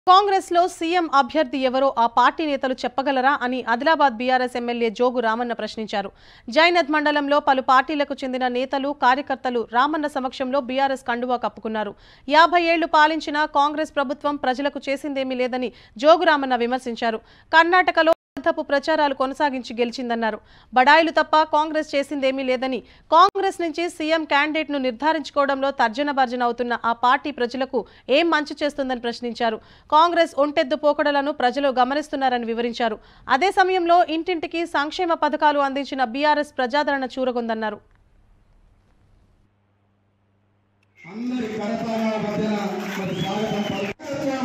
కాంగ్రెస్ లో సీఎం అభ్యర్థి ఎవరో ఆ పార్టీ నేతలు చెప్పగలరా అని ఆదిలాబాద్ బీఆర్ఎస్ ఎమ్మెల్యే జోగు రామన్న ప్రశ్నించారు జైనద్ మండలంలో పలు పార్టీలకు చెందిన నేతలు కార్యకర్తలు రామన్న సమక్షంలో బీఆర్ఎస్ కండువా కప్పుకున్నారు యాభై ఏళ్లు పాలించిన కాంగ్రెస్ ప్రభుత్వం ప్రజలకు చేసిందేమీ లేదని జోగు రామన్న విమర్శించారు కర్ణాటకలో అబద్ధపు ప్రచారాలు కొనసాగించి గెలిచిందన్నారు బడాయిలు తప్ప కాంగ్రెస్ చేసిందేమీ లేదని కాంగ్రెస్ నుంచి సీఎం క్యాండిడేట్ ను నిర్ధారించుకోవడంలో తర్జన భర్జన అవుతున్న ఆ పార్టీ ప్రజలకు ఏం మంచి చేస్తుందని ప్రశ్నించారు కాంగ్రెస్ ఒంటెద్దు పోకడలను ప్రజలు గమనిస్తున్నారని వివరించారు అదే సమయంలో ఇంటింటికి సంక్షేమ పథకాలు అందించిన బీఆర్ఎస్ ప్రజాదరణ చూరగొందన్నారు అందరి కరతాళాల మధ్యన మరి స్వాగతం పలుకుతున్నాం.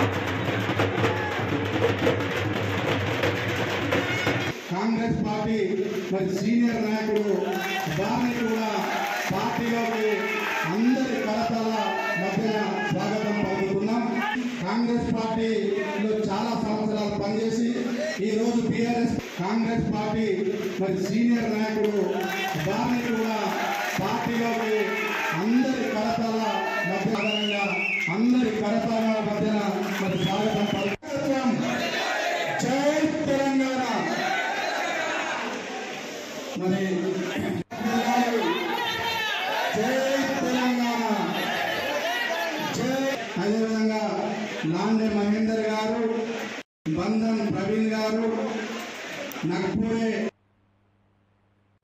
కాంగ్రెస్ పార్టీ మరి సీనియర్ నాయకుడు వారిని కూడా పార్టీలోకి అందరి కరతాల మధ్యన స్వాగతం పలుకుతున్నాం కాంగ్రెస్ పార్టీలో చాలా సంవత్సరాలు పనిచేసి ఈ రోజు బీఆర్ఎస్ కాంగ్రెస్ పార్టీ మరి సీనియర్ నాయకుడు వారిని కూడా పార్టీలోకి అందరి కరతాల మధ్య ఆధారంగా అందరి కరతాల మధ్యన మరి స్వాగతం పలుకుతున్నాం జై తెలంగాణ మరి జై తెలంగాణ జై అదేవిధంగా నాండే మహేందర్ గారు బంధన్ ప్రవీణ్ గారు నగ్పూరే